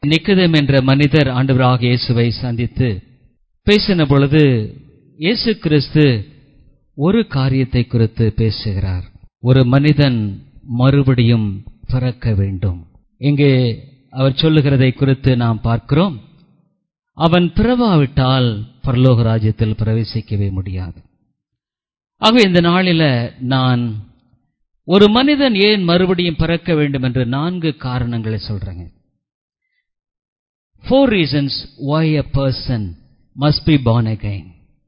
நிக்கதம் என்ற மனிதர் ஆண்டவராக இயேசுவை சந்தித்து பேசின பொழுது இயேசு கிறிஸ்து ஒரு காரியத்தை குறித்து பேசுகிறார் ஒரு மனிதன் மறுபடியும் பிறக்க வேண்டும் இங்கே அவர் சொல்லுகிறதை குறித்து நாம் பார்க்கிறோம் அவன் பிறவாவிட்டால் பரலோக ராஜ்யத்தில் பிரவேசிக்கவே முடியாது ஆகவே இந்த நாளில நான் ஒரு மனிதன் ஏன் மறுபடியும் பிறக்க வேண்டும் என்று நான்கு காரணங்களை சொல்றேங்க four reasons why a person must be born again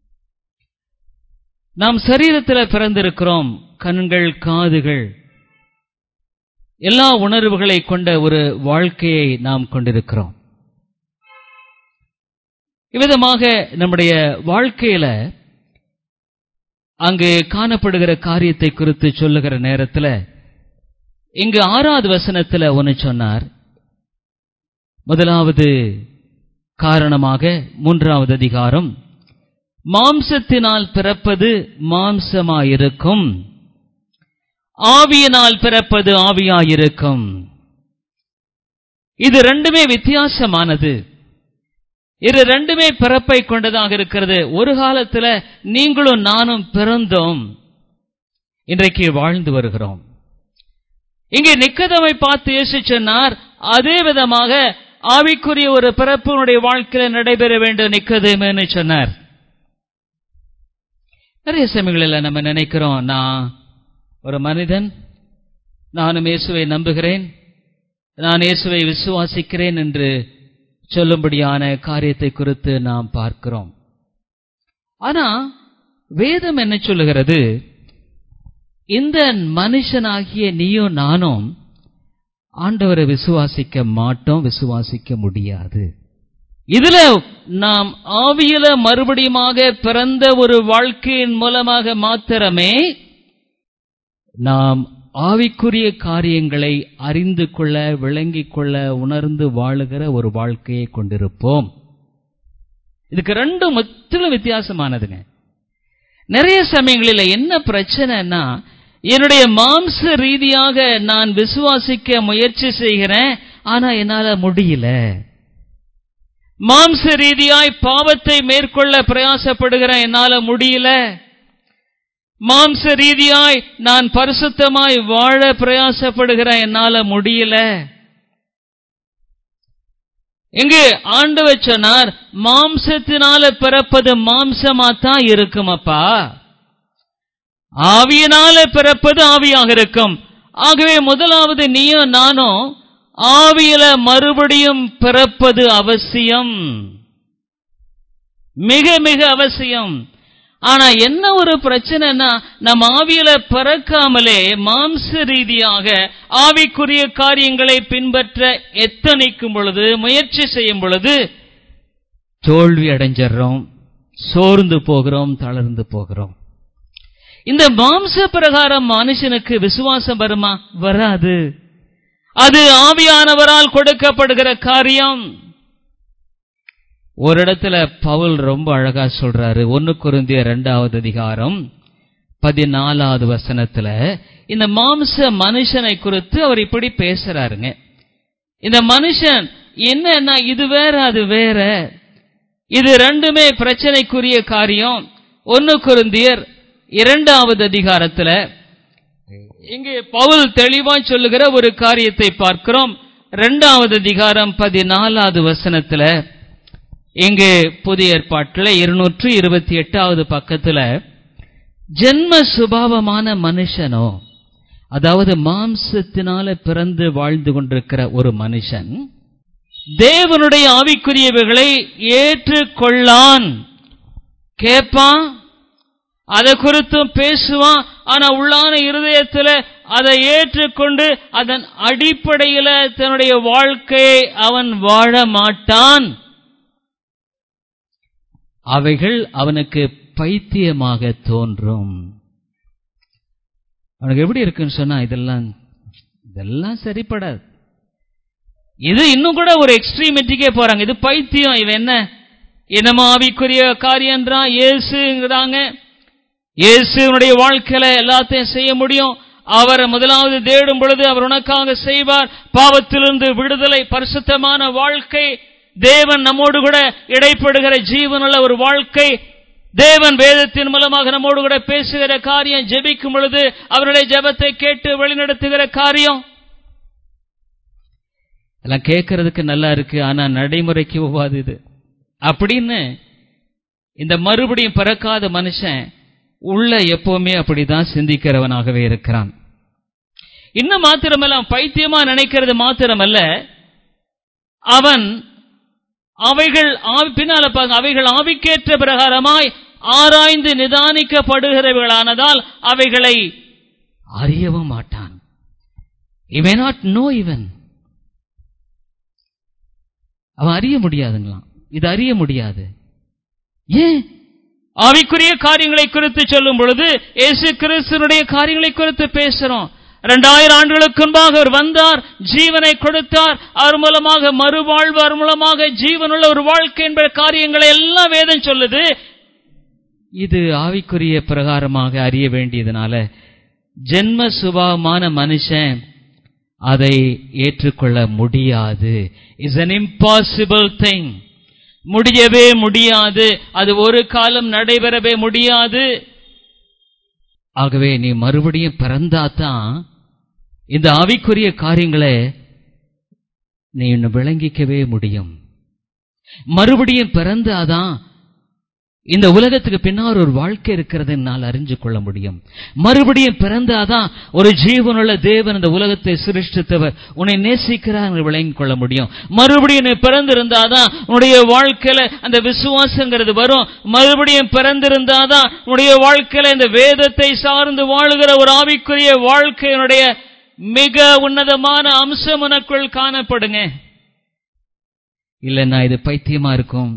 நாம் சரீரத்தில் பிறந்திருக்கிறோம் கண்கள் காதுகள் எல்லா உணர்வுகளை கொண்ட ஒரு வாழ்க்கையை நாம் கொண்டிருக்கிறோம் இவ்விதமாக நம்முடைய வாழ்க்கையில அங்கு காணப்படுகிற காரியத்தை குறித்து சொல்லுகிற நேரத்தில் இங்கு ஆறாவது வசனத்தில் ஒன்று சொன்னார் முதலாவது காரணமாக மூன்றாவது அதிகாரம் மாம்சத்தினால் பிறப்பது மாம்சமாயிருக்கும் ஆவியினால் பிறப்பது ஆவியாயிருக்கும் இது ரெண்டுமே வித்தியாசமானது இது ரெண்டுமே பிறப்பை கொண்டதாக இருக்கிறது ஒரு காலத்துல நீங்களும் நானும் பிறந்தோம் இன்றைக்கு வாழ்ந்து வருகிறோம் இங்கே நிக்கதமை பார்த்து இயேசு சொன்னார் அதே விதமாக ஆவிக்குரிய ஒரு பிறப்பினுடைய வாழ்க்கையில நடைபெற வேண்டும் நிக்கதேமேன்னு சொன்னார் நிறைய சமயங்களில் நம்ம நினைக்கிறோம் நான் ஒரு மனிதன் நானும் இயேசுவை நம்புகிறேன் நான் இயேசுவை விசுவாசிக்கிறேன் என்று சொல்லும்படியான காரியத்தை குறித்து நாம் பார்க்கிறோம் ஆனா வேதம் என்ன சொல்லுகிறது இந்த மனுஷனாகிய நீயும் நானும் ஆண்டவரை விசுவாசிக்க மாட்டோம் விசுவாசிக்க முடியாது இதுல நாம் ஆவியில மறுபடியுமாக பிறந்த ஒரு வாழ்க்கையின் மூலமாக மாத்திரமே நாம் ஆவிக்குரிய காரியங்களை அறிந்து கொள்ள விளங்கிக் கொள்ள உணர்ந்து வாழுகிற ஒரு வாழ்க்கையை கொண்டிருப்போம் இதுக்கு ரெண்டும் முற்றிலும் வித்தியாசமானதுங்க நிறைய சமயங்களில் என்ன பிரச்சனைன்னா என்னுடைய மாம்ச ரீதியாக நான் விசுவாசிக்க முயற்சி செய்கிறேன் ஆனா என்னால முடியல மாம்ச ரீதியாய் பாவத்தை மேற்கொள்ள பிரயாசப்படுகிறேன் என்னால முடியல மாம்ச ரீதியாய் நான் பரிசுத்தமாய் வாழ பிரயாசப்படுகிறேன் என்னால முடியல இங்கு ஆண்டவர் சொன்னார் மாம்சத்தினால பிறப்பது மாம்சமா தான் இருக்கும் அப்பா ஆவியினால பிறப்பது ஆவியாக இருக்கும் ஆகவே முதலாவது நீயும் நானும் ஆவியில மறுபடியும் பிறப்பது அவசியம் மிக மிக அவசியம் ஆனா என்ன ஒரு பிரச்சனைனா நம்ம ஆவியில பிறக்காமலே மாம்ச ரீதியாக ஆவிக்குரிய காரியங்களை பின்பற்ற எத்தனைக்கும் பொழுது முயற்சி செய்யும் பொழுது தோல்வி அடைஞ்சிடறோம் சோர்ந்து போகிறோம் தளர்ந்து போகிறோம் இந்த மாம்ச பிரகாரம் மனுஷனுக்கு விசுவாசம் வருமா வராது அது ஆவியானவரால் கொடுக்கப்படுகிற காரியம் ஒரு இடத்துல பவுல் ரொம்ப அழகா சொல்றாரு ஒன்னு குருந்திய இரண்டாவது அதிகாரம் பதினாலாவது வசனத்துல இந்த மாம்ச மனுஷனை குறித்து அவர் இப்படி பேசுறாருங்க இந்த மனுஷன் என்னன்னா இது வேற அது வேற இது ரெண்டுமே பிரச்சனைக்குரிய காரியம் ஒன்னு குருந்தியர் இரண்டாவது அதிகாரத்துல இங்கே பவுல் தெளிவா சொல்லுகிற ஒரு காரியத்தை பார்க்கிறோம் இரண்டாவது அதிகாரம் பதினாலாவது வசனத்துல இங்கு புதிய ஏற்பாட்டில் இருநூற்று இருபத்தி எட்டாவது பக்கத்துல ஜென்ம சுபாவமான மனுஷனோ அதாவது மாம்சத்தினால பிறந்து வாழ்ந்து கொண்டிருக்கிற ஒரு மனுஷன் தேவனுடைய ஆவிக்குரியவைகளை ஏற்றுக்கொள்ளான் கேட்பான் அதை குறித்தும் பேசுவான் ஆனா உள்ளான இருதயத்தில் அதை ஏற்றுக்கொண்டு அதன் அடிப்படையில் தன்னுடைய வாழ்க்கையை அவன் வாழ மாட்டான் அவைகள் அவனுக்கு பைத்தியமாக தோன்றும் அவனுக்கு எப்படி இருக்குன்னு சொன்னா இதெல்லாம் இதெல்லாம் சரிப்படாது இது இன்னும் கூட ஒரு எக்ஸ்ட்ரீமிட்டிக்கே போறாங்க இது பைத்தியம் இவன் என்ன என்னமோ ஆவிக்குரிய காரியம்ன்றான் இயேசுங்கிறாங்க இயேசுனுடைய வாழ்க்கையில எல்லாத்தையும் செய்ய முடியும் அவர் முதலாவது தேடும் பொழுது அவர் உனக்காக செய்வார் பாவத்திலிருந்து விடுதலை பரிசுத்தமான வாழ்க்கை தேவன் நம்மோடு கூட இடைப்படுகிற ஜீவனுள்ள ஒரு வாழ்க்கை தேவன் வேதத்தின் மூலமாக நம்மோடு கூட பேசுகிற காரியம் ஜெபிக்கும் பொழுது அவருடைய ஜெபத்தை கேட்டு வழிநடத்துகிற காரியம் எல்லாம் கேட்கறதுக்கு நல்லா இருக்கு ஆனா நடைமுறைக்கு ஒவ்வாது இது அப்படின்னு இந்த மறுபடியும் பிறக்காத மனுஷன் உள்ள எப்பவுமே அப்படிதான் சிந்திக்கிறவனாகவே இருக்கிறான் இன்னும் மாத்திரமல்ல அவன் பைத்தியமா நினைக்கிறது மாத்திரமல்ல அவன் அவைகள் ஆவி- பின்னால பாருங்க அவைகள் ஆவிக்கேற்ற பிரகாரமாய் ஆராய்ந்து நிதானிக்கப்படுகிறவர்களானதால் அவைகளை அறியவும் மாட்டான் he may not know even அவன் அறிய முடியாதுங்களாம் இது அறிய முடியாது ஏன் ஆவிக்குரிய காரியங்களை குறித்து சொல்லும் பொழுது இயேசு கிறிஸ்துனுடைய காரியங்களை குறித்து பேசுறோம் இரண்டாயிரம் ஆண்டுகளுக்கு முன்பாக அவர் வந்தார் ஜீவனை கொடுத்தார் அவர் மூலமாக மறுவாழ்வு அவர் மூலமாக ஜீவனுள்ள ஒரு வாழ்க்கை என்ற காரியங்களை எல்லாம் வேதம் சொல்லுது இது ஆவிக்குரிய பிரகாரமாக அறிய வேண்டியதுனால ஜென்ம சுபாவமான மனுஷன் அதை ஏற்றுக்கொள்ள முடியாது இஸ் an impossible thing முடியவே முடியாது அது ஒரு காலம் நடைபெறவே முடியாது ஆகவே நீ மறுபடியும் பிறந்தாதான் இந்த ஆவிக்குரிய காரியங்களை நீ இன்னும் விளங்கிக்கவே முடியும் மறுபடியும் பிறந்தாதான் இந்த உலகத்துக்கு பின்னால் ஒரு வாழ்க்கை இருக்கிறது என்னால் அறிஞ்சு கொள்ள முடியும் மறுபடியும் பிறந்தாதான் ஒரு ஜீவனுள்ள தேவன் இந்த உலகத்தை சிருஷ்டித்தவர் உன்னை நேசிக்கிறார் என்று விளங்கிக் கொள்ள முடியும் மறுபடியும் நீ பிறந்திருந்தாதான் உன்னுடைய வாழ்க்கையில அந்த விசுவாசங்கிறது வரும் மறுபடியும் பிறந்திருந்தாதான் உன்னுடைய வாழ்க்கையில இந்த வேதத்தை சார்ந்து வாழுகிற ஒரு ஆவிக்குரிய வாழ்க்கையினுடைய மிக உன்னதமான அம்சம் உனக்குள் காணப்படுங்க இல்லைன்னா இது பைத்தியமா இருக்கும்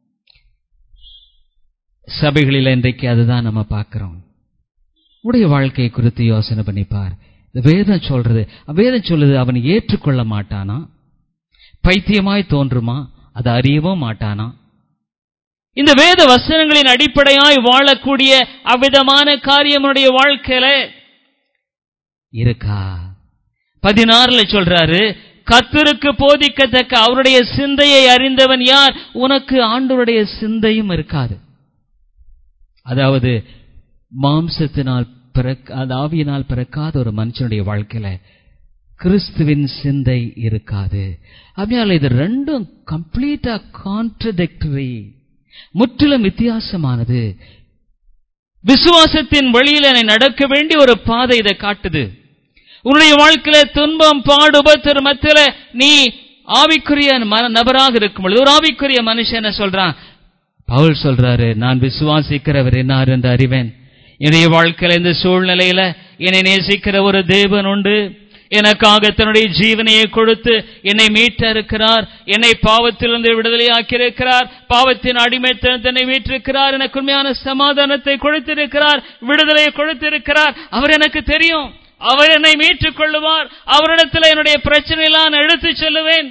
சபைகளில் இன்றைக்கு அதுதான் நம்ம பார்க்கிறோம் உடைய வாழ்க்கையை குறித்து யோசனை பண்ணி பார் இந்த வேதம் சொல்றது வேதம் சொல்லுது அவன் ஏற்றுக்கொள்ள மாட்டானா பைத்தியமாய் தோன்றுமா அதை அறியவும் மாட்டானா இந்த வேத வசனங்களின் அடிப்படையாய் வாழக்கூடிய அவ்விதமான காரியமுடைய வாழ்க்கையில இருக்கா பதினாறுல சொல்றாரு கத்தருக்கு போதிக்கத்தக்க அவருடைய சிந்தையை அறிந்தவன் யார் உனக்கு ஆண்டவருடைய சிந்தையும் இருக்காது அதாவது மாம்சத்தினால் பிறக்க அது ஆவியினால் பிறக்காத ஒரு மனுஷனுடைய வாழ்க்கையில கிறிஸ்துவின் சிந்தை இருக்காது அப்படியால இது ரெண்டும் கம்ப்ளீட்டா கான்ட்ரடிக்டரி முற்றிலும் வித்தியாசமானது விசுவாசத்தின் வழியில் என்னை நடக்க வேண்டிய ஒரு பாதை இதை காட்டுது உன்னுடைய வாழ்க்கையில துன்பம் பாடு உபத்திர மத்தியில நீ ஆவிக்குரிய மன- நபராக இருக்கும் பொழுது ஒரு ஆவிக்குரிய மனுஷன் என்ன சொல்றான் பவுல் சொல்றாரு நான் விசுவாசிக்கிறவர் என்னார் என்று அறிவேன் என்னுடைய வாழ்க்கையில இந்த சூழ்நிலையில என்னை நேசிக்கிற ஒரு தேவன் உண்டு எனக்காக தன்னுடைய ஜீவனையை கொடுத்து என்னை மீட்ட இருக்கிறார் என்னை பாவத்திலிருந்து விடுதலையாக்கி இருக்கிறார் பாவத்தின் அடிமைத்தனத்தை மீட்டிருக்கிறார் எனக்கு உண்மையான சமாதானத்தை கொடுத்திருக்கிறார் விடுதலையை கொடுத்திருக்கிறார் அவர் எனக்கு தெரியும் அவர் என்னை மீட்டுக் கொள்ளுவார் அவரிடத்தில் என்னுடைய பிரச்சனையெல்லாம் நான் எடுத்துச் சொல்லுவேன்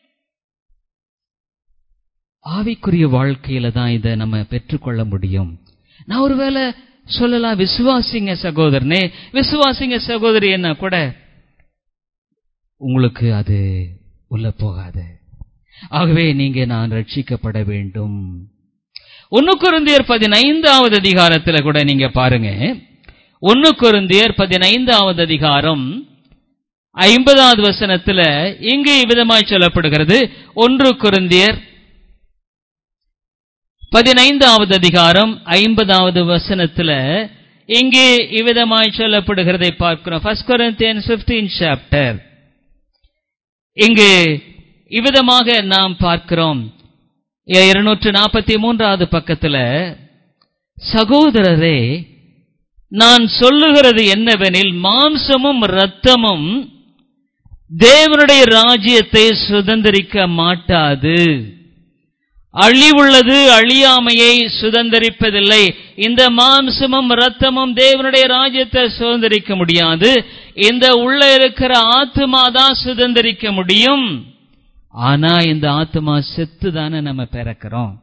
ஆவிக்குரிய வாழ்க்கையில தான் இதை நம்ம பெற்றுக்கொள்ள முடியும் நான் ஒருவேளை சொல்லலாம் விசுவாசிங்க சகோதரனே விசுவாசிங்க சகோதரி என்ன கூட உங்களுக்கு அது உள்ள போகாது ஆகவே நீங்க நான் ரட்சிக்கப்பட வேண்டும் ஒன்னு குருந்தியர் பதினைந்தாவது அதிகாரத்துல கூட நீங்க பாருங்க ஒன்னு குருந்தியர் பதினைந்தாவது அதிகாரம் ஐம்பதாவது வசனத்துல இங்கு இவ்விதமாய் சொல்லப்படுகிறது ஒன்று குருந்தியர் பதினைந்தாவது அதிகாரம் ஐம்பதாவது வசனத்துல இங்கே இவ்விதமாய் சொல்லப்படுகிறதை பார்க்கிறோம் ஃபர்ஸ்ட் கொரிந்தியன்ஸ் 15 சாப்டர் இங்கு இவ்விதமாக நாம் பார்க்கிறோம் இருநூற்று நாற்பத்தி மூன்றாவது பக்கத்துல சகோதரரே நான் சொல்லுகிறது என்னவெனில் மாம்சமும் இரத்தமும் தேவனுடைய ராஜ்யத்தை சுதந்திரிக்க மாட்டாது அழிவுள்ளது அழியாமையை சுதந்திரிப்பதில்லை இந்த மாம்சமும் இரத்தமும் தேவனுடைய ராஜ்யத்தை சுதந்திரிக்க முடியாது இந்த உள்ள இருக்கிற ஆத்மா தான் சுதந்திரிக்க முடியும் ஆனா இந்த ஆத்மா செத்து தானே நம்ம பிறக்கிறோம்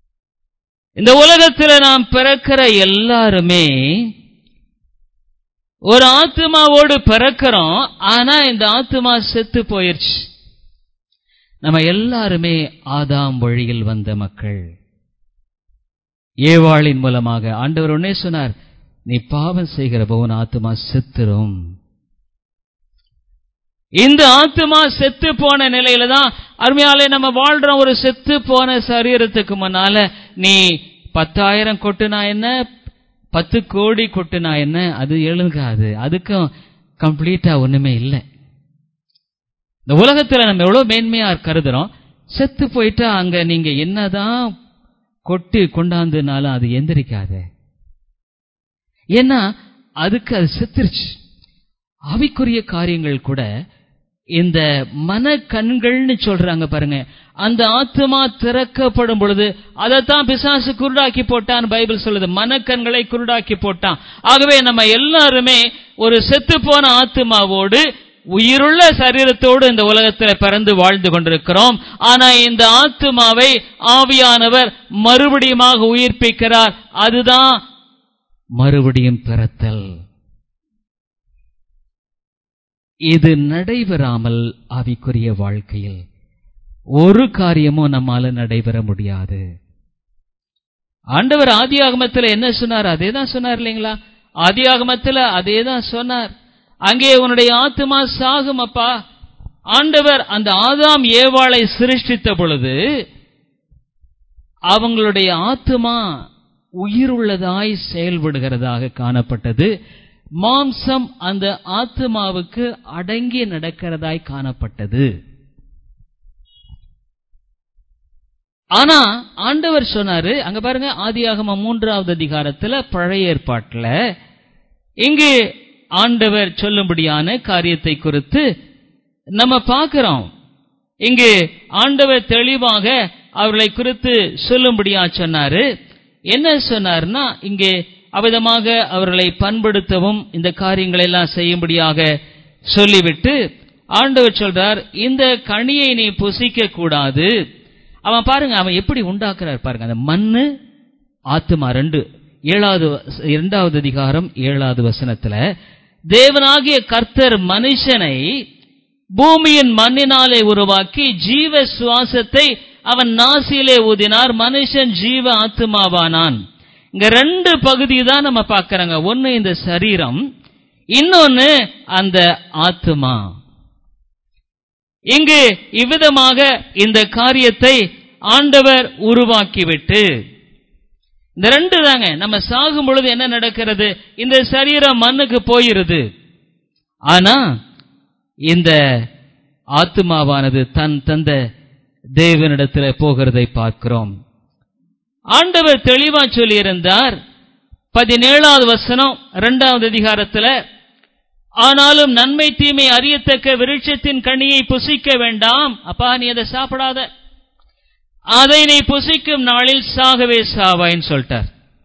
இந்த உலகத்துல நாம் பிறக்கிற எல்லாருமே ஒரு ஆத்மாவோடு பிறக்கிறோம் ஆனா இந்த ஆத்மா செத்து போயிருச்சு நம்ம எல்லாருமே ஆதாம் வழியில் வந்த மக்கள் ஏவாளின் மூலமாக ஆண்டவர் உடனே சொன்னார் நீ பாவம் செய்கிற போவன் ஆத்மா செத்துரும் இந்த ஆத்மா செத்து போன நிலையில தான் அருமையாலே நம்ம வாழ்றோம் ஒரு செத்து போன சரீரத்துக்கு முன்னால நீ பத்தாயிரம் கொட்டுனா என்ன பத்து கோடி கொட்டுனா என்ன அது எழுகாது அதுக்கும் கம்ப்ளீட்டா ஒண்ணுமே இல்லை இந்த உலகத்துல நம்ம எவ்வளவு மேன்மையா கருதுறோம் செத்து போயிட்டா அங்க நீங்க என்னதான் கொட்டி கொண்டாந்துனாலும் அது எந்திரிக்காது ஏன்னா அதுக்கு அது செத்துருச்சு ஆவிக்குரிய காரியங்கள் கூட இந்த மன கண்கள்னு சொல்றாங்க பாருங்க அந்த ஆத்மா திறக்கப்படும் பொழுது அதைத்தான் பிசாசு குருடாக்கி போட்டான் பைபிள் சொல்லுது மனக்கண்களை குருடாக்கி போட்டான் ஆகவே நம்ம எல்லாருமே ஒரு செத்து போன ஆத்மாவோடு உயிருள்ள சரீரத்தோடு இந்த உலகத்தில் பிறந்து வாழ்ந்து கொண்டிருக்கிறோம் ஆனா இந்த ஆத்மாவை ஆவியானவர் மறுபடியுமாக உயிர்ப்பிக்கிறார் அதுதான் மறுபடியும் பிறத்தல் இது நடைபெறாமல் ஆவிக்குரிய வாழ்க்கையில் ஒரு காரியமும் நம்மால நடைபெற முடியாது ஆண்டவர் ஆதி ஆகமத்தில் என்ன சொன்னார் அதே தான் சொன்னார் இல்லைங்களா ஆதி ஆகமத்தில் அதே தான் சொன்னார் அங்கே உன்னுடைய ஆத்மா சாகும் அப்பா ஆண்டவர் அந்த ஆதாம் ஏவாளை சிருஷ்டித்த பொழுது அவங்களுடைய ஆத்மா உயிருள்ளதாய் செயல்படுகிறதாக காணப்பட்டது மாம்சம் அந்த ஆத்மாவுக்கு அடங்கி நடக்கிறதாய் காணப்பட்டது ஆனா ஆண்டவர் சொன்னாரு அங்க பாருங்க ஆதியாகம மூன்றாவது அதிகாரத்துல பழைய ஏற்பாட்டுல இங்கு ஆண்டவர் சொல்லும்படியான காரியத்தை குறித்து நம்ம பார்க்கிறோம் இங்கு ஆண்டவர் தெளிவாக அவர்களை குறித்து சொல்லும்படியா சொன்னாரு என்ன சொன்னார்னா இங்கே அவிதமாக அவர்களை பண்படுத்தவும் இந்த காரியங்களை எல்லாம் செய்யும்படியாக சொல்லிவிட்டு ஆண்டவர் சொல்றார் இந்த கனியை நீ புசிக்க கூடாது அவன் பாருங்க அவன் எப்படி உண்டாக்குறார் பாருங்க அந்த மண்ணு ஆத்துமா ரெண்டு ஏழாவது இரண்டாவது அதிகாரம் ஏழாவது வசனத்துல தேவனாகிய கர்த்தர் மனுஷனை பூமியின் மண்ணினாலே உருவாக்கி ஜீவ சுவாசத்தை அவன் நாசியிலே ஊதினார் மனுஷன் ஜீவ ஆத்மாவானான் இங்க ரெண்டு பகுதி தான் நம்ம பார்க்கறாங்க ஒன்னு இந்த சரீரம் இன்னொன்னு அந்த ஆத்மா இங்கு இவ்விதமாக இந்த காரியத்தை ஆண்டவர் உருவாக்கிவிட்டு இந்த ரெண்டு தாங்க நம்ம சாகும் பொழுது என்ன நடக்கிறது இந்த சரீரம் மண்ணுக்கு போயிருது ஆனா இந்த ஆத்மாவானது தன் தந்த தேவனிடத்தில் போகிறதை பார்க்கிறோம் ஆண்டவர் தெளிவா சொல்லியிருந்தார் பதினேழாவது வசனம் இரண்டாவது அதிகாரத்துல ஆனாலும் நன்மை தீமை அறியத்தக்க விருட்சத்தின் கனியை புசிக்க வேண்டாம் அப்பா நீ அதை சாப்பிடாத அதை நீ புசிக்கும் நாளில் சாகவே சாவாயின்னு சொல்லிட்டார்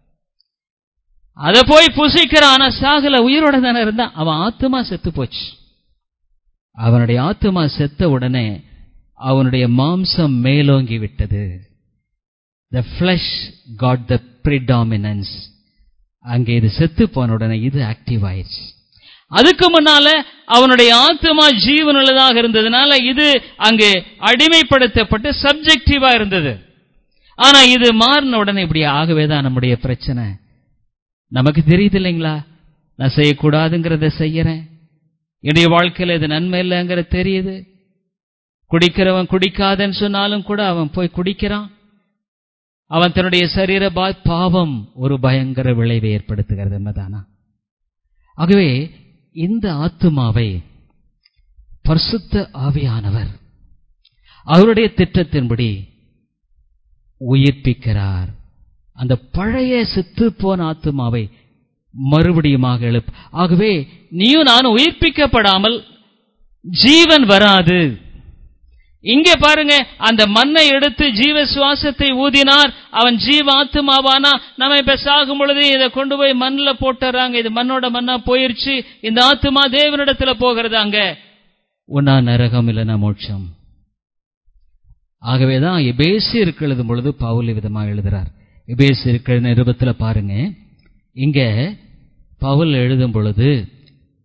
அத போய் புசிக்கிறான் ஆனா சாகல உயிரோட தானே இருந்தான் அவன் ஆத்துமா செத்து போச்சு அவனுடைய ஆத்துமா செத்த உடனே அவனுடைய மாம்சம் மேலோங்கி விட்டது the flesh got the predominance அங்கே இது செத்து போன உடனே இது ஆக்டிவ் ஆயிடுச்சு அதுக்கு முன்னால அவனுடைய ஆத்மா ஜீவனுள்ளதாக இருந்ததுனால இது அங்கு அடிமைப்படுத்தப்பட்டு சப்ஜெக்டிவா இருந்தது ஆனா இது மாறின உடனே இப்படி ஆகவே தான் நம்முடைய பிரச்சனை நமக்கு தெரியுது இல்லைங்களா நான் செய்யக்கூடாதுங்கிறத செய்யறேன் என்னுடைய வாழ்க்கையில இது நன்மை இல்லைங்கிறது தெரியுது குடிக்கிறவன் குடிக்காதன்னு சொன்னாலும் கூட அவன் போய் குடிக்கிறான் அவன் தன்னுடைய சரீர பாவம் ஒரு பயங்கர விளைவை ஏற்படுத்துகிறது என்னதானா ஆகவே இந்த ஆத்துமாவை பரிசுத்த ஆவியானவர் அவருடைய திட்டத்தின்படி உயிர்ப்பிக்கிறார் அந்த பழைய செத்து போன ஆத்துமாவை மறுபடியுமாக எழுப்பு ஆகவே நீயும் நானும் உயிர்ப்பிக்கப்படாமல் ஜீவன் வராது இங்கே பாருங்க அந்த மண்ணை எடுத்து ஜீவ சுவாசத்தை ஊதினார் அவன் ஜீவ ஆத்துமாவானா நம்ம இப்ப சாகும் பொழுது இதை கொண்டு போய் மண்ணில் போட்டுறாங்க இது மண்ணோட மண்ணா போயிருச்சு இந்த ஆத்துமா தேவனிடத்துல போகிறதாங்க உன்னா நரகம் இல்லைன்னா மோட்சம் ஆகவேதான் எபேசியருக்கு எழுதும் பொழுது பவுல் விதமா எழுதுறார் எபேசியருக்கு நிருபத்துல பாருங்க இங்க பவுல் எழுதும் பொழுது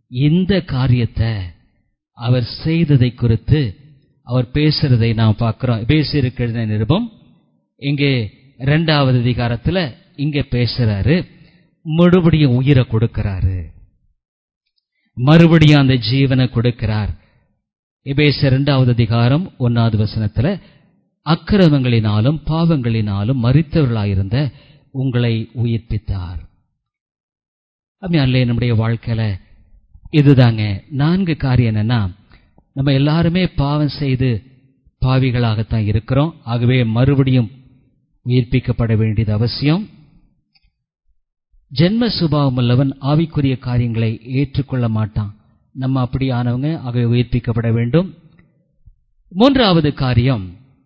இந்த காரியத்தை அவர் செய்ததை குறித்து அவர் பேசுறதை நாம் பார்க்கிறோம் பேசியிருக்கிற நிருபம் இங்கே இரண்டாவது அதிகாரத்துல இங்க பேசுறாரு மறுபடியும் உயிரை கொடுக்கிறாரு மறுபடியும் அந்த ஜீவனை கொடுக்கிறார் எபேச இரண்டாவது அதிகாரம் ஒன்னாவது வசனத்துல அக்கிரமங்களினாலும் பாவங்களினாலும் மறித்தவர்களாயிருந்த உங்களை உயிர்ப்பித்தார் அப்படியே நம்முடைய வாழ்க்கையில இதுதாங்க நான்கு காரியம் என்னன்னா நம்ம எல்லாருமே பாவம் செய்து பாவிகளாகத்தான் இருக்கிறோம் ஆகவே மறுபடியும் உயிர்ப்பிக்கப்பட வேண்டியது அவசியம் ஜென்ம சுபாவம் உள்ளவன் ஆவிக்குரிய காரியங்களை ஏற்றுக்கொள்ள மாட்டான் நம்ம அப்படியானவங்க ஆகவே உயிர்ப்பிக்கப்பட வேண்டும் மூன்றாவது காரியம்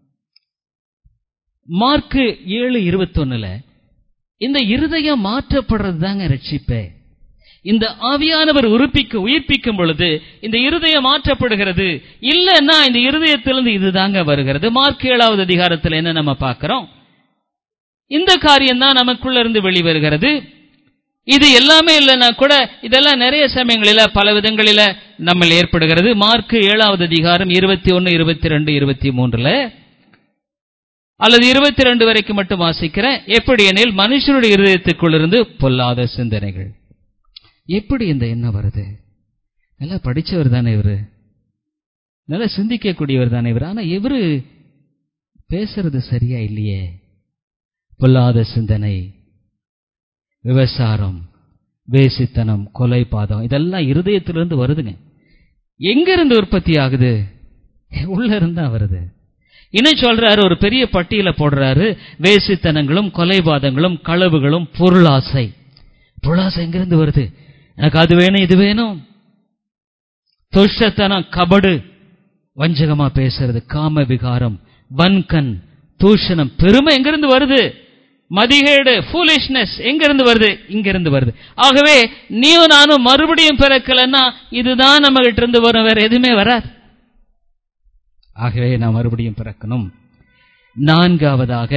மார்க்கு ஏழு இருபத்தொன்னுல இந்த இருதயம் மாற்றப்படுறது தாங்க ரட்சிப்பே இந்த ஆவியானவர் உறுப்பிக்க உயிர்ப்பிக்கும் பொழுது இந்த இருதயம் மாற்றப்படுகிறது இல்லைன்னா இந்த இருதயத்திலிருந்து இதுதாங்க வருகிறது மார்க் ஏழாவது அதிகாரத்தில் என்ன நம்ம பார்க்கிறோம் இந்த காரியம் தான் நமக்குள்ள இருந்து வெளிவருகிறது இது எல்லாமே இல்லைன்னா கூட இதெல்லாம் நிறைய சமயங்களில பல விதங்களில நம்ம ஏற்படுகிறது மார்க் ஏழாவது அதிகாரம் இருபத்தி ஒன்னு இருபத்தி ரெண்டு இருபத்தி மூன்றுல அல்லது இருபத்தி ரெண்டு வரைக்கும் மட்டும் வாசிக்கிறேன் எப்படி எனில் மனுஷனுடைய இருதயத்துக்குள் இருந்து பொல்லாத சிந்தனைகள் எப்படி இந்த எண்ணம் வருது நல்லா படிச்சவர் தானே இவரு நல்லா சிந்திக்கக்கூடியவர் தானே இவர் ஆனா இவரு பேசுறது சரியா இல்லையே பொல்லாத சிந்தனை விவசாரம் வேசித்தனம் கொலை பாதம் இதெல்லாம் இருதயத்திலிருந்து வருதுங்க எங்க இருந்து உற்பத்தி ஆகுது உள்ள இருந்தா வருது இன்னும் சொல்றாரு ஒரு பெரிய பட்டியல போடுறாரு வேசித்தனங்களும் கொலைபாதங்களும் களவுகளும் பொருளாசை பொருளாசை எங்கிருந்து வருது எனக்கு அது வேணும் இது வேணும் துஷ்டத்தனம் கபடு வஞ்சகமா பேசுறது காம விகாரம் வன்கண் தூஷணம் பெருமை எங்கிருந்து வருது மதிகேடு ஃபூலிஷ்னஸ் எங்கிருந்து வருது இங்கிருந்து வருது ஆகவே நீயும் நானும் மறுபடியும் பிறக்கலன்னா இதுதான் நம்ம கிட்ட இருந்து வரும் வேற எதுவுமே வராது ஆகவே நான் மறுபடியும் பிறக்கணும் நான்காவதாக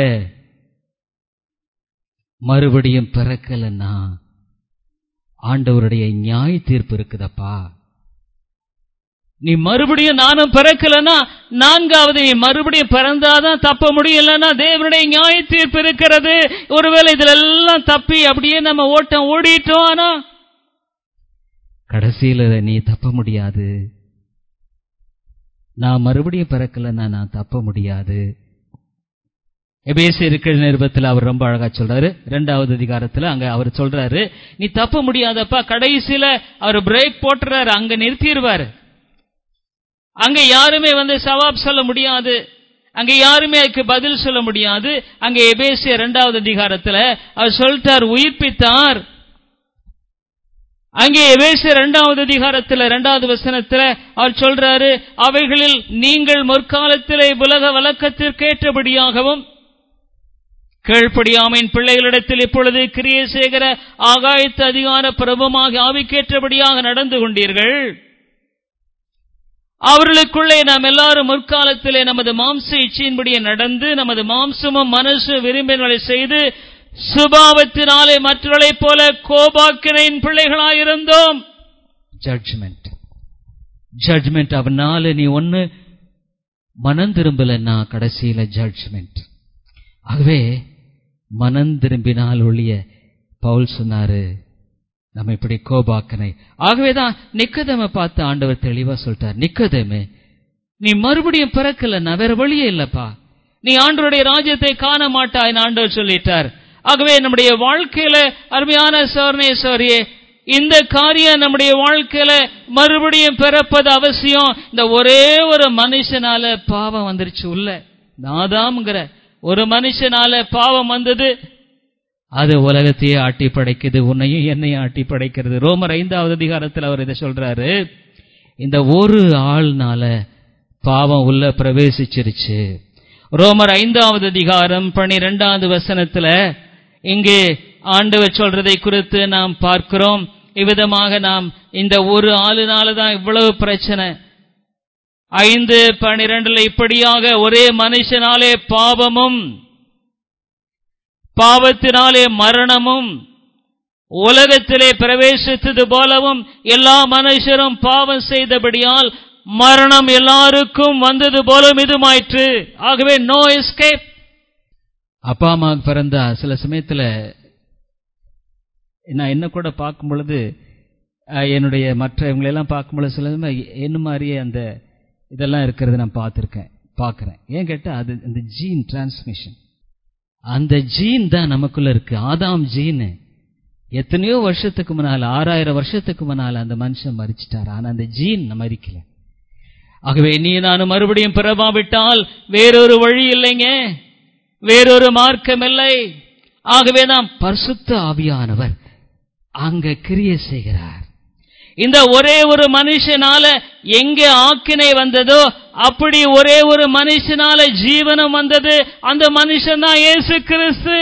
மறுபடியும் பிறக்கலன்னா ஆண்டவருடைய நியாய தீர்ப்பு இருக்குதப்பா நீ மறுபடியும் நானும் பிறக்கலன்னா நான்காவது நீ மறுபடியும் பிறந்தாதான் தப்ப முடியலன்னா தேவனுடைய நியாய தீர்ப்பு இருக்கிறது ஒருவேளை இதுல எல்லாம் தப்பி அப்படியே நம்ம ஓட்டம் ஓடிட்டோம் ஆனா கடைசியில நீ தப்ப முடியாது நான் மறுபடியும் பிறக்கலன்னா நான் தப்ப முடியாது எபேசி இருக்கிற நிருபத்தில் அவர் ரொம்ப அழகா சொல்றாரு ரெண்டாவது அதிகாரத்துல அங்க அவர் சொல்றாரு நீ தப்ப முடியாதப்பா கடைசியில அவர் பிரேக் போட்டுறாரு அங்க நிறுத்திடுவாரு அங்க யாருமே வந்து சவாப் சொல்ல முடியாது அங்க யாருமே அதுக்கு பதில் சொல்ல முடியாது அங்க எபேசிய இரண்டாவது அதிகாரத்துல அவர் சொல்லிட்டார் உயிர்ப்பித்தார் அங்கே எபேசிய இரண்டாவது அதிகாரத்துல இரண்டாவது வசனத்துல அவர் சொல்றாரு அவைகளில் நீங்கள் முற்காலத்திலே உலக வழக்கத்திற்கேற்றபடியாகவும் கீழ்ப்படியாமையின் பிள்ளைகளிடத்தில் இப்பொழுது கிரியை செய்கிற ஆகாயத்து அதிகார பிரபுமாக ஆவிக்கேற்றபடியாக நடந்து கொண்டீர்கள் அவர்களுக்குள்ளே நாம் எல்லாரும் முற்காலத்திலே நமது மாம்ச இச்சையின்படியே நடந்து நமது மாம்சமும் மனசு விரும்பினங்களை செய்து சுபாவத்தினாலே மற்றவர்களைப் போல கோபாக்கினையின் பிள்ளைகளாயிருந்தோம் ஜட்ஜ்மெண்ட் ஜட்ஜ்மெண்ட் அவனால நீ ஒன்னு மனம் திரும்பலன்னா கடைசியில ஜட்ஜ்மெண்ட் ஆகவே மனம் திரும்பினால் ஒழிய பவுல் சொன்னாரு நம்ம இப்படி கோபாக்கனை ஆகவேதான் நிக்கதம பார்த்து ஆண்டவர் தெளிவா சொல்லிட்டார் நிக்கதமே நீ மறுபடியும் பிறக்கலன்னா வேற வழியே இல்லப்பா நீ ஆண்டவருடைய ராஜ்யத்தை காண மாட்டாய் ஆண்டவர் சொல்லிட்டார் ஆகவே நம்முடைய வாழ்க்கையில அருமையான சோர்ணே சோரியே இந்த காரியம் நம்முடைய வாழ்க்கையில மறுபடியும் பிறப்பது அவசியம் இந்த ஒரே ஒரு மனுஷனால பாவம் வந்துருச்சு உள்ள நாதாம்ங்கிற ஒரு மனுஷனால பாவம் வந்தது அது உலகத்தையே ஆட்டி படைக்குது உன்னையும் என்னையும் ஆட்டி படைக்கிறது ரோமர் ஐந்தாவது அதிகாரத்தில் அவர் இதை சொல்றாரு இந்த ஒரு ஆள்னால பாவம் உள்ள பிரவேசிச்சிருச்சு ரோமர் ஐந்தாவது அதிகாரம் பனிரெண்டாவது வசனத்துல இங்கே ஆண்டவர் சொல்றதை குறித்து நாம் பார்க்கிறோம் இவ்விதமாக நாம் இந்த ஒரு ஆளுனால தான் இவ்வளவு பிரச்சனை ஐந்து பனிரெண்டுல இப்படியாக ஒரே மனுஷனாலே பாவமும் பாவத்தினாலே மரணமும் உலகத்திலே பிரவேசித்தது போலவும் எல்லா மனுஷரும் பாவம் செய்தபடியால் மரணம் எல்லாருக்கும் வந்தது போலும் இதுமாயிற்று ஆகவே நோ எஸ்கேப் அப்பா அம்மா பிறந்தா சில சமயத்துல நான் என்ன கூட பார்க்கும் பொழுது அஹ், என்னுடைய மற்ற இவங்களெல்லாம் பார்க்கும் பொழுது சில சமயம் என்ன மாதிரியே அந்த இதெல்லாம் இருக்கிறத நான் பார்த்துருக்கேன் பார்க்குறேன் ஏன் கேட்டால் அது அந்த ஜீன் டிரான்ஸ்மிஷன் அந்த ஜீன் தான் நமக்குள்ள இருக்கு ஆதாம் ஜீன் எத்தனையோ வருஷத்துக்கு முன்னால் ஆறாயிரம் வருஷத்துக்கு முன்னால் அந்த மனுஷன் மறிச்சிட்டார் ஆனா அந்த ஜீன் மறிக்கல ஆகவே நீ நான் மறுபடியும் பிறவாவிட்டால் வேறொரு வழி இல்லைங்க வேறொரு மார்க்கம் இல்லை ஆகவே தான் பரிசுத்த ஆவியானவர் அங்க கிரியை செய்கிறார் இந்த ஒரே ஒரு மனுஷனால எங்க ஆக்கினை வந்ததோ அப்படி ஒரே ஒரு மனுஷனால ஜீவனம் வந்தது அந்த மனுஷன் தான் இயேசு கிறிஸ்து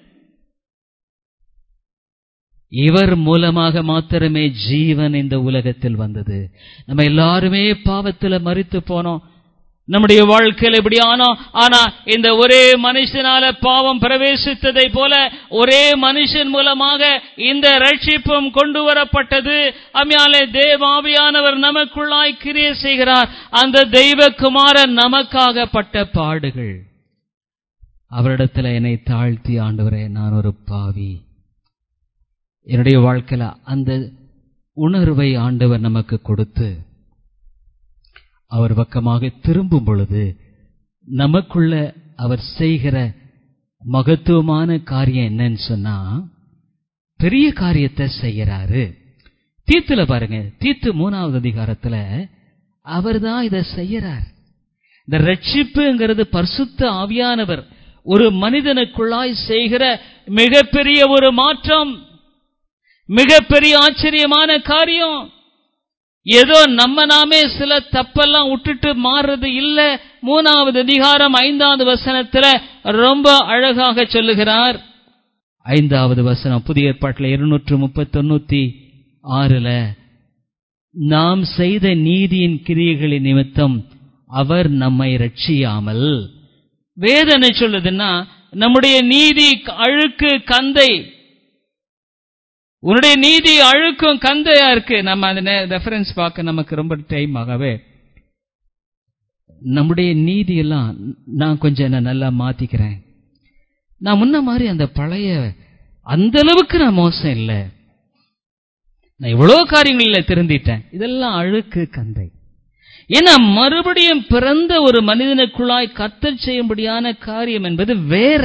இவர் மூலமாக மாத்திரமே ஜீவன் இந்த உலகத்தில் வந்தது நம்ம எல்லாருமே பாவத்துல மறித்து போனோம் நம்முடைய வாழ்க்கையில் இப்படி ஆனோம் ஆனா இந்த ஒரே மனுஷனால பாவம் பிரவேசித்ததை போல ஒரே மனுஷன் மூலமாக இந்த ரட்சிப்பும் கொண்டு வரப்பட்டது அம்மையாலே தேவாவியானவர் நமக்குள்ளாய் கிரியை செய்கிறார் அந்த தெய்வகுமாரன் நமக்காக பட்ட பாடுகள் அவரிடத்துல என்னை தாழ்த்தி ஆண்டவரே நான் ஒரு பாவி என்னுடைய வாழ்க்கையில அந்த உணர்வை ஆண்டவர் நமக்கு கொடுத்து அவர் பக்கமாக திரும்பும் பொழுது நமக்குள்ள அவர் செய்கிற மகத்துவமான காரியம் என்னன்னு சொன்னா பெரிய காரியத்தை செய்யறாரு தீத்துல பாருங்க தீத்து மூணாவது அதிகாரத்துல அவர் தான் இதை செய்யறார் இந்த ரட்சிப்புங்கிறது பரிசுத்த ஆவியானவர் ஒரு மனிதனுக்குள்ளாய் செய்கிற மிகப்பெரிய ஒரு மாற்றம் மிகப்பெரிய ஆச்சரியமான காரியம் ஏதோ நம்ம நாமே சில தப்பெல்லாம் விட்டுட்டு மாறுறது இல்ல மூணாவது அதிகாரம் ஐந்தாவது வசனத்துல ரொம்ப அழகாக சொல்லுகிறார் ஐந்தாவது வசனம் புதிய ஏற்பாட்டில் இருநூற்று முப்பத்தி தொண்ணூத்தி ஆறுல நாம் செய்த நீதியின் கிரியைகளின் நிமித்தம் அவர் நம்மை ரட்சியாமல் வேதனை சொல்லுதுன்னா நம்முடைய நீதி அழுக்கு கந்தை உன்னுடைய நீதி அழுக்கும் கந்தையா இருக்கு நம்ம அந்த ரெஃபரன்ஸ் பார்க்க நமக்கு ரொம்ப டைம் ஆகவே நம்முடைய நீதி எல்லாம் நான் கொஞ்சம் என்ன நல்லா மாத்திக்கிறேன் நான் முன்ன மாதிரி அந்த பழைய அந்த அளவுக்கு நான் மோசம் இல்லை நான் இவ்வளவு காரியங்களில் திருந்திட்டேன் இதெல்லாம் அழுக்கு கந்தை ஏன்னா மறுபடியும் பிறந்த ஒரு மனிதனுக்குள்ளாய் கத்தல் செய்யும்படியான காரியம் என்பது வேற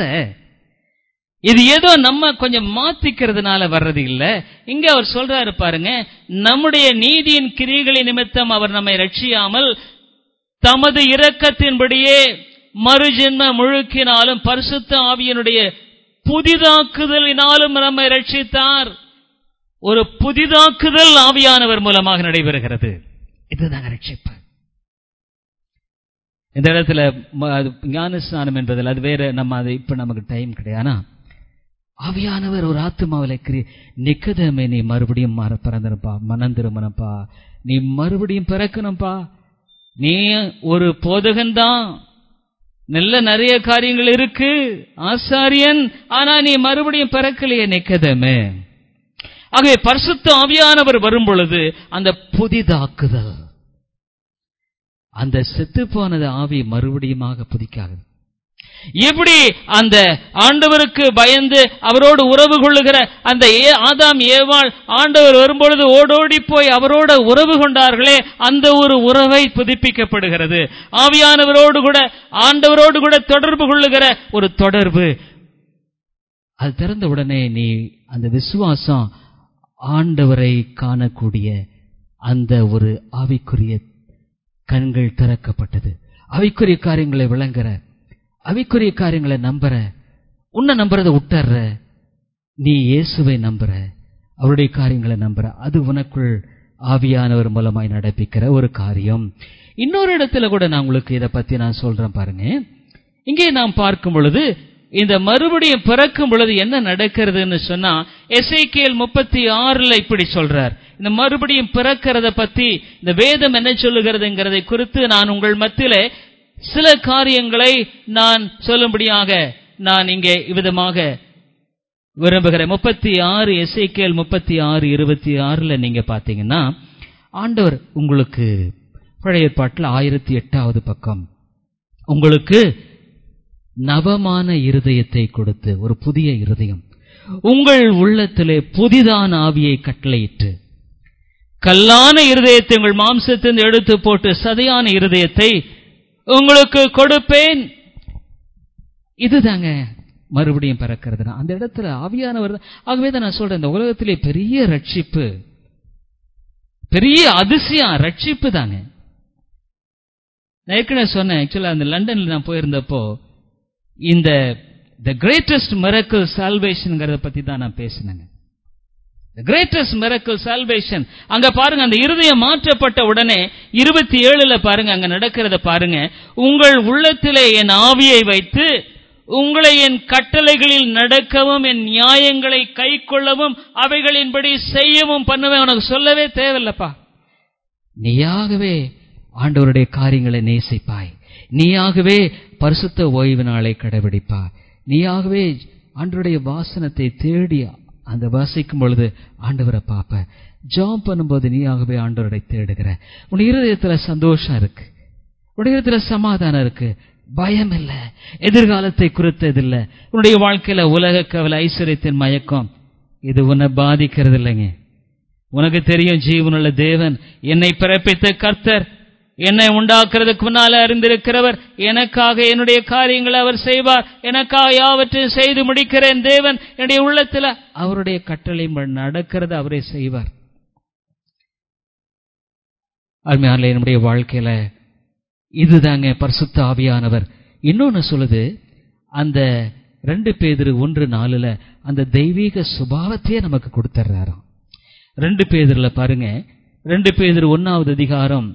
இது ஏதோ நம்ம கொஞ்சம் மாத்திக்கிறதுனால வர்றது இல்ல இங்க அவர் சொல்றாரு பாருங்க நம்முடைய நீதியின் கிரிகளின் நிமித்தம் அவர் நம்மை ரட்சியாமல் தமது இரக்கத்தின்படியே மறுஜென்ம முழுக்கினாலும் பரிசுத்த ஆவியனுடைய புதிதாக்குதலினாலும் நம்மை ரட்சித்தார் ஒரு புதிதாக்குதல் ஆவியானவர் மூலமாக நடைபெறுகிறது இதுதாங்க ரட்சிப்பு இந்த இடத்துல ஞானஸ்நானம் என்பதில் அது வேற நம்ம அது இப்ப நமக்கு டைம் கிடையாது ஆவியானவர் ஒரு ஆத்மாவில கிரி நிக்கதமே நீ மறுபடியும் மாற பிறந்தனப்பா மனம் திரும்பனப்பா நீ மறுபடியும் பிறக்கணும்ப்பா நீ ஒரு போதகன்தான் நல்ல நிறைய காரியங்கள் இருக்கு ஆசாரியன் ஆனா நீ மறுபடியும் பிறக்கலையே நிக்கதமே ஆகவே பரிசுத்த ஆவியானவர் வரும் பொழுது அந்த புதிதாக்குதல் அந்த செத்து போனது ஆவி மறுபடியுமாக புதிக்காகுது எப்படி அந்த ஆண்டவருக்கு பயந்து அவரோடு உறவு கொள்ளுகிற அந்த ஆதாம் ஏவாள் ஆண்டவர் வரும்பொழுது ஓடோடி போய் அவரோட உறவு கொண்டார்களே அந்த ஒரு உறவை புதுப்பிக்கப்படுகிறது ஆவியானவரோடு கூட ஆண்டவரோடு கூட தொடர்பு கொள்ளுகிற ஒரு தொடர்பு அது திறந்த உடனே நீ அந்த விசுவாசம் ஆண்டவரை காணக்கூடிய அந்த ஒரு ஆவிக்குரிய கண்கள் திறக்கப்பட்டது அவைக்குரிய காரியங்களை விளங்குற அவைக்குரிய காரியங்களை நம்புற உன்னை நம்புறத விட்டுற நீ இயேசுவை நம்புற அவருடைய காரியங்களை நம்புற அது உனக்குள் ஆவியானவர் மூலமாய் நடப்பிக்கிற ஒரு காரியம் இன்னொரு இடத்துல கூட நான் உங்களுக்கு இதை பத்தி நான் சொல்றேன் பாருங்க இங்கே நாம் பார்க்கும் பொழுது இந்த மறுபடியும் பிறக்கும் பொழுது என்ன நடக்கிறதுன்னு சொன்னா எஸ்ஐகேல் முப்பத்தி ஆறுல இப்படி சொல்றார் இந்த மறுபடியும் பிறக்கிறத பத்தி இந்த வேதம் என்ன சொல்லுகிறதுங்கிறதை குறித்து நான் உங்கள் மத்தியில சில காரியங்களை நான் சொல்லும்படியாக நான் இங்கே இவ்விதமாக விரும்புகிறேன் முப்பத்தி ஆறு எஸ்ஐகேல் முப்பத்தி ஆறு இருபத்தி ஆறுல நீங்க பாத்தீங்கன்னா ஆண்டவர் உங்களுக்கு பழைய ஏற்பாட்டில் ஆயிரத்தி எட்டாவது பக்கம் உங்களுக்கு நவமான இருதயத்தை கொடுத்து ஒரு புதிய இருதயம் உங்கள் உள்ளத்திலே புதிதான ஆவியை கட்டளையிட்டு கல்லான இருதயத்தை உங்கள் மாம்சத்திலிருந்து எடுத்து போட்டு சதையான இருதயத்தை உங்களுக்கு கொடுப்பேன் இதுதாங்க மறுபடியும் பிறக்கிறது அந்த இடத்துல ஆவியானவர் தான் ஆகவே தான் நான் சொல்றேன் இந்த உலகத்திலே பெரிய ரட்சிப்பு பெரிய அதிசயம் ரட்சிப்பு தாங்க நான் ஏற்கனவே சொன்னேன் ஆக்சுவலா அந்த லண்டன்ல நான் போயிருந்தப்போ இந்த த கிரேட்டஸ்ட் மிரக்கல் சால்வேஷன்ங்கிறத பத்தி தான் நான் பேசினேங்க கிரேட்டஸ்ட் மிரக்கல் சால்வேஷன் அங்க பாருங்க அந்த இருதயம் மாற்றப்பட்ட உடனே இருபத்தி ஏழுல பாருங்க அங்க நடக்கிறத பாருங்க உங்கள் உள்ளத்திலே என் ஆவியை வைத்து உங்களை என் கட்டளைகளில் நடக்கவும் என் நியாயங்களை கை கொள்ளவும் அவைகளின்படி செய்யவும் பண்ணுவேன் உனக்கு சொல்லவே தேவையில்லப்பா நீயாகவே ஆண்டவருடைய காரியங்களை நேசிப்பாய் நீயாகவே பரிசுத்த ஓய்வு நாளை கடைபிடிப்பாய் நீயாகவே ஆண்டவருடைய வாசனத்தை தேடி அந்த வாசிக்கும் பொழுது ஆண்டவரை பார்ப்ப ஜாம் பண்ணும்போது நீயாகவே ஆண்டவரை தேடுகிற உன் இருதயத்துல சந்தோஷம் இருக்கு உன் இருதயத்துல சமாதானம் இருக்கு பயம் இல்ல எதிர்காலத்தை குறித்ததில்லை உன்னுடைய வாழ்க்கையில உலக கவலை ஐஸ்வர்யத்தின் மயக்கம் இது உன்னை பாதிக்கிறது இல்லைங்க உனக்கு தெரியும் ஜீவனுள்ள தேவன் என்னை பிறப்பித்த கர்த்தர் என்னை உண்டாக்குறதுக்கு முன்னால அறிந்திருக்கிறவர் எனக்காக என்னுடைய காரியங்களை அவர் செய்வார் எனக்காக யாவற்றையும் செய்து முடிக்கிறேன் தேவன் என்னுடைய உள்ளத்துல அவருடைய கட்டளை நடக்கிறது அவரே செய்வார் அருமையான என்னுடைய வாழ்க்கையில இதுதாங்க பரிசுத்த ஆவியானவர் இன்னொன்னு சொல்லுது அந்த ரெண்டு பேதிரு ஒன்று நாலுல அந்த தெய்வீக சுபாவத்தையே நமக்கு கொடுத்துறாராம் ரெண்டு பேதிரில பாருங்க ரெண்டு பேதிரு ஒன்னாவது அதிகாரம்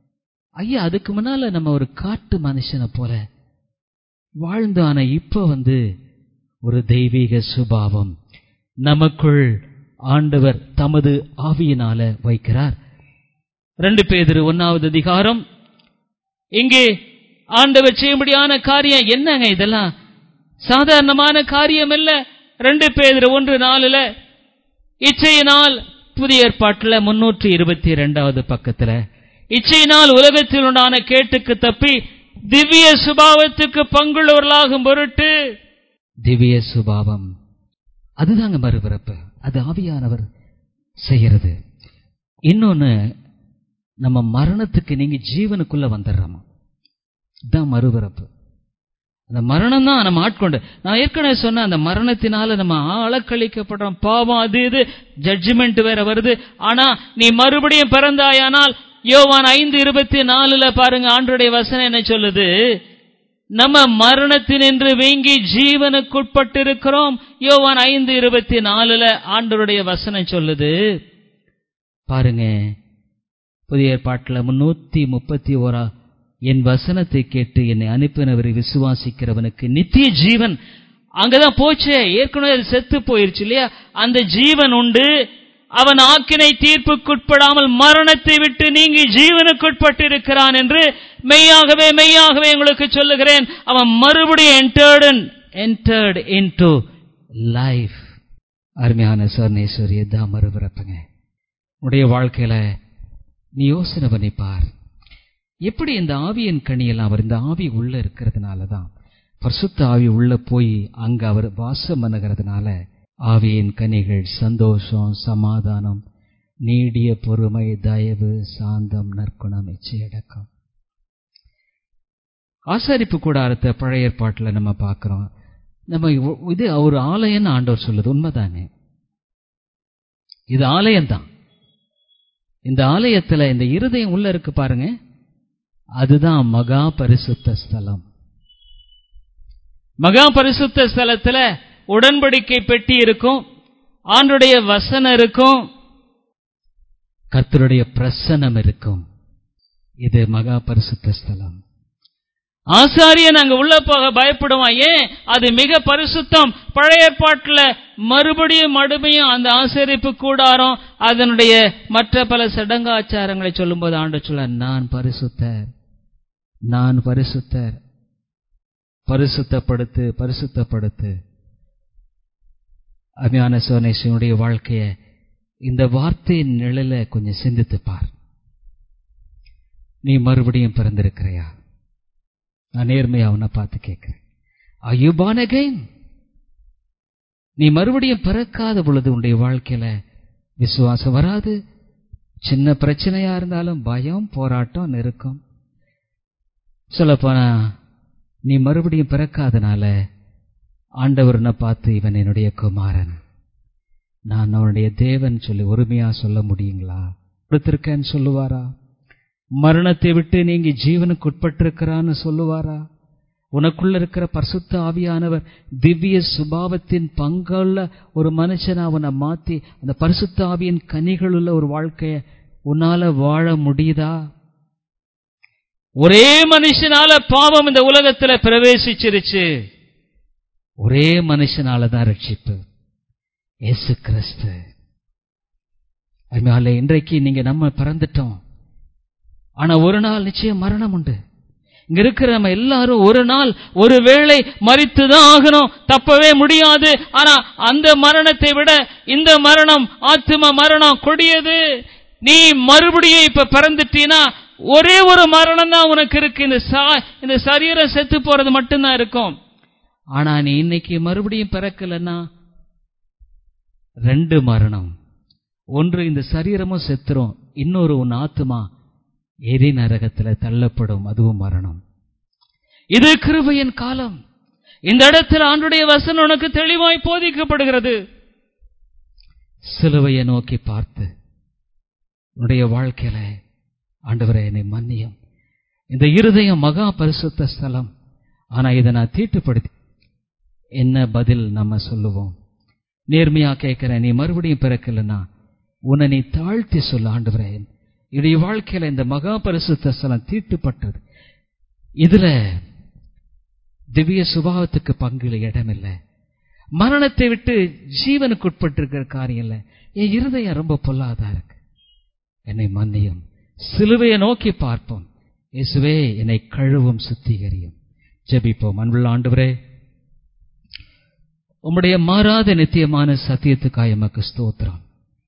ஐயா அதுக்கு முன்னால நம்ம ஒரு காட்டு மனுஷனை போல வாழ்ந்தோம் ஆனா இப்ப வந்து ஒரு தெய்வீக சுபாவம் நமக்குள் ஆண்டவர் தமது ஆவியினால வைக்கிறார் ரெண்டு பேதிரு ஒன்னாவது அதிகாரம் இங்கே ஆண்டவர் செய்யும்படியான காரியம் என்னங்க இதெல்லாம் சாதாரணமான காரியம் இல்ல ரெண்டு பேர் ஒன்று நாலுல இச்சையினால் புதிய ஏற்பாட்டில் முன்னூற்றி இருபத்தி இரண்டாவது பக்கத்துல இச்சையினால் உலகத்தில் உண்டான கேட்டுக்கு தப்பி திவ்ய சுபாவத்துக்கு பங்குள்ளவர்களாகும் பொருட்டு திவ்ய சுபாவம் அதுதாங்க மறுபிறப்பு அது ஆவியானவர் செய்யறது இன்னொன்னு நம்ம மரணத்துக்கு நீங்க ஜீவனுக்குள்ள வந்துடுறோமா இதுதான் மறுபிறப்பு அந்த மரணம் தான் நம்ம ஆட்கொண்டு நான் ஏற்கனவே சொன்ன அந்த மரணத்தினால நம்ம ஆளக்கழிக்கப்படுறோம் பாவம் அது இது ஜட்ஜ்மெண்ட் வேற வருது ஆனா நீ மறுபடியும் பிறந்தாயானால் யோவான் ஐந்து இருபத்தி நாலுல பாருங்க ஆண்டுடைய வசனம் என்ன சொல்லுது நம்ம மரணத்தினின்று வீங்கி ஜீவனுக்குட்பட்டு இருக்கிறோம் யோவான் ஐந்து இருபத்தி நாலுல ஆண்டருடைய வசனம் சொல்லுது பாருங்க புதிய ஏற்பாட்டில் முன்னூத்தி முப்பத்தி ஓரா என் வசனத்தை கேட்டு என்னை அனுப்பினவரை விசுவாசிக்கிறவனுக்கு நித்திய ஜீவன் அங்கதான் போச்சே ஏற்கனவே அது செத்து போயிருச்சு இல்லையா அந்த ஜீவன் உண்டு அவன் ஆக்கினை தீர்ப்புக்குட்படாமல் மரணத்தை விட்டு நீங்கி ஜீவனுக்குட்பட்டு இருக்கிறான் என்று மெய்யாகவே மெய்யாகவே உங்களுக்கு சொல்லுகிறேன் அவன் மறுபடியும் entered entered into life அருமையான சர்ணேஸ்வரி தான் மறுபிறப்புங்க உடைய வாழ்க்கையில நீ யோசனை பண்ணி பார் எப்படி இந்த ஆவியின் கனியெல்லாம் அவர் இந்த ஆவி உள்ள இருக்கிறதுனால தான் பரிசுத்த ஆவி உள்ள போய் அங்க அவர் வாசம் பண்ணுகிறதுனால ஆவியின் கனிகள் சந்தோஷம் சமாதானம் நீடிய பொறுமை தயவு சாந்தம் நற்குணம் இச்சையடக்கம் ஆசாரிப்பு கூடாரத்தை பழைய ஏற்பாட்டில் நம்ம பார்க்கிறோம் நம்ம இது ஒரு ஆலயம்னு ஆண்டவர் சொல்லுது உண்மைதாங்க இது ஆலயம்தான் இந்த ஆலயத்துல இந்த இருதயம் உள்ள இருக்கு பாருங்க அதுதான் மகா பரிசுத்த ஸ்தலம் மகா பரிசுத்த ஸ்தலத்துல உடன்படிக்கை பெட்டி இருக்கும் ஆண்டுடைய வசனம் இருக்கும் கர்த்தருடைய பிரசனம் இருக்கும் இது மகா பரிசுத்த ஸ்தலம் ஆசாரியன் அங்க உள்ள போக பயப்படுவான் ஏன் அது மிக பரிசுத்தம் பழைய ஏற்பாட்டுல மறுபடியும் மறுபடியும் அந்த ஆசரிப்பு கூடாரம் அதனுடைய மற்ற பல சடங்காச்சாரங்களை சொல்லும்போது ஆண்டு சொல்ல நான் பரிசுத்தர் நான் பரிசுத்தர் பரிசுத்தப்படுத்து பரிசுத்தப்படுத்து அருமையான சோனேஸ்வனுடைய வாழ்க்கைய இந்த வார்த்தையின் நிழல கொஞ்சம் சிந்தித்து பார் நீ மறுபடியும் பிறந்திருக்கிறையா நான் நேர்மையா அவனை பார்த்து கேட்கிறேன் Are you born again? நீ மறுபடியும் பிறக்காத பொழுது உன்னுடைய வாழ்க்கையில விசுவாசம் வராது சின்ன பிரச்சனையா இருந்தாலும் பயம் போராட்டம் நெருக்கம் சொல்லப்போனா நீ மறுபடியும் பிறக்காதனால ஆண்டவரனை பார்த்து இவன் என்னுடைய குமாரன் நான் அவனுடைய தேவன் சொல்லி உரிமையா சொல்ல முடியுங்களா கொடுத்திருக்கேன்னு சொல்லுவாரா மரணத்தை விட்டு நீங்க ஜீவனுக்கு உட்பட்டிருக்கிறான்னு சொல்லுவாரா உனக்குள்ள இருக்கிற பரிசுத்த ஆவியானவர் திவ்ய சுபாவத்தின் பங்குள்ள ஒரு மனுஷனை அவனை மாத்தி அந்த பரிசுத்த ஆவியின் கனிகளுள்ள ஒரு வாழ்க்கைய உன்னால வாழ முடியுதா ஒரே மனுஷனால பாவம் இந்த உலகத்துல பிரவேசிச்சிருச்சு ஒரே மனுஷனால தான் ரட்சிப்பு இயேசு கிறிஸ்து அதனால இன்றைக்கு நீங்க நம்ம பிறந்துட்டோம் ஆனா ஒரு நாள் நிச்சயம் மரணம் உண்டு இங்க இருக்கிற நம்ம எல்லாரும் ஒரு நாள் ஒரு வேளை மறித்துதான் ஆகணும் தப்பவே முடியாது ஆனா அந்த மரணத்தை விட இந்த மரணம் ஆத்ம மரணம் கொடியது நீ மறுபடியும் இப்ப பிறந்துட்டீனா ஒரே ஒரு மரணம் தான் உனக்கு இருக்கு இந்த இந்த சரீரம் செத்து போறது மட்டும்தான் இருக்கும் ஆனா நீ இன்னைக்கு மறுபடியும் பிறக்கலன்னா ரெண்டு மரணம் ஒன்று இந்த சரீரமும் செத்துரும் இன்னொரு உன் ஆத்மா எரி நரகத்துல தள்ளப்படும் அதுவும் மரணம் இது கிருபையின் காலம் இந்த இடத்துல ஆண்டுடைய வசனம் உனக்கு தெளிவாய் போதிக்கப்படுகிறது சிலுவையை நோக்கி பார்த்து உன்னுடைய வாழ்க்கையில ஆண்டவரை என்னை மன்னியும் இந்த இருதயம் மகா பரிசுத்த ஸ்தலம் ஆனா இதை நான் தீட்டுப்படுத்தி என்ன பதில் நம்ம சொல்லுவோம் நேர்மையா கேட்கிறேன் நீ மறுபடியும் பிறக்கலன்னா உன்னை நீ தாழ்த்தி சொல்ல ஆண்டவரே இடைய வாழ்க்கையில இந்த மகா பரிசுத்த ஸ்தலம் தீட்டுப்பட்டது இதுல திவ்ய சுபாவத்துக்கு பங்குல இடம் இல்லை மரணத்தை விட்டு ஜீவனுக்கு உட்பட்டிருக்கிற காரியம் இல்லை என் இருதயம் ரொம்ப பொல்லாதா இருக்கு என்னை மன்னியும் சிலுவையை நோக்கி பார்ப்போம் இயேசுவே என்னை கழுவும் சுத்திகரியும் ஜெபிப்போம் அன்புள்ள ஆண்டவரே உம்முடைய மாறாத நித்தியமான சத்தியத்துக்காய் எமக்கு ஸ்தோத்திரம்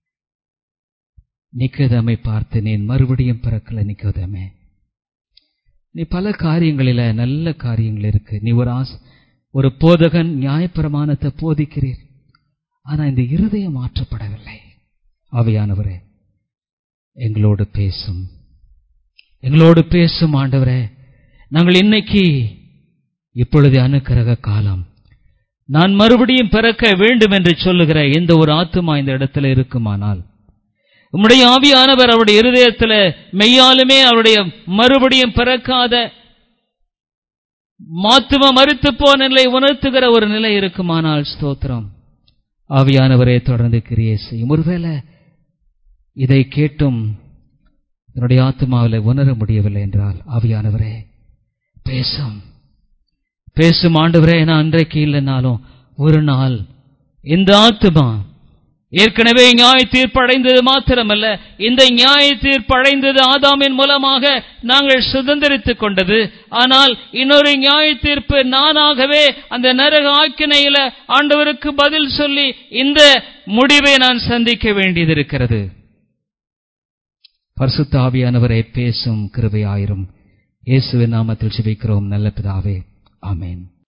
நிக்கதமை பார்த்து நீ மறுபடியும் பிறக்கல நிக்கதமே நீ பல காரியங்களில நல்ல காரியங்கள் இருக்கு நீ ஒரு ஆஸ் ஒரு போதகன் நியாயப்பிரமாணத்தை போதிக்கிறீர் ஆனா இந்த இருதயம் மாற்றப்படவில்லை அவையானவரே எங்களோடு பேசும் எங்களோடு பேசும் ஆண்டவரே நாங்கள் இன்னைக்கு இப்பொழுது அனுக்கிரக காலம் நான் மறுபடியும் பிறக்க வேண்டும் என்று சொல்லுகிற எந்த ஒரு ஆத்துமா இந்த இடத்துல இருக்குமானால் உம்முடைய ஆவியானவர் அவருடைய இருதயத்துல மெய்யாலுமே அவருடைய மறுபடியும் பிறக்காத மாத்தும மறுத்து போன நிலை உணர்த்துகிற ஒரு நிலை இருக்குமானால் ஸ்தோத்திரம் ஆவியானவரே தொடர்ந்து கிரியை செய்யும் ஒருவேளை இதை கேட்டும் என்னுடைய ஆத்மாவில் உணர முடியவில்லை என்றால் ஆவியானவரே பேசும் பேசும் ஆண்டவரே நான் அன்றைக்கு இல்லைனாலும் ஒரு நாள் இந்த ஆத்மா ஏற்கனவே நியாய தீர்ப்படைந்தது மாத்திரமல்ல இந்த நியாய தீர்ப்படைந்தது ஆதாமின் மூலமாக நாங்கள் சுதந்திரித்துக் கொண்டது ஆனால் இன்னொரு நியாய தீர்ப்பு நானாகவே அந்த நரக ஆக்கினையில ஆண்டவருக்கு பதில் சொல்லி இந்த முடிவை நான் சந்திக்க வேண்டியது இருக்கிறது பரிசுத்த ஆவியானவரை பேசும் கிருபையாயிரும் இயேசுவின் நாமத்தில் ஜெபிக்கிறோம் நல்ல பிதாவே ஆமேன்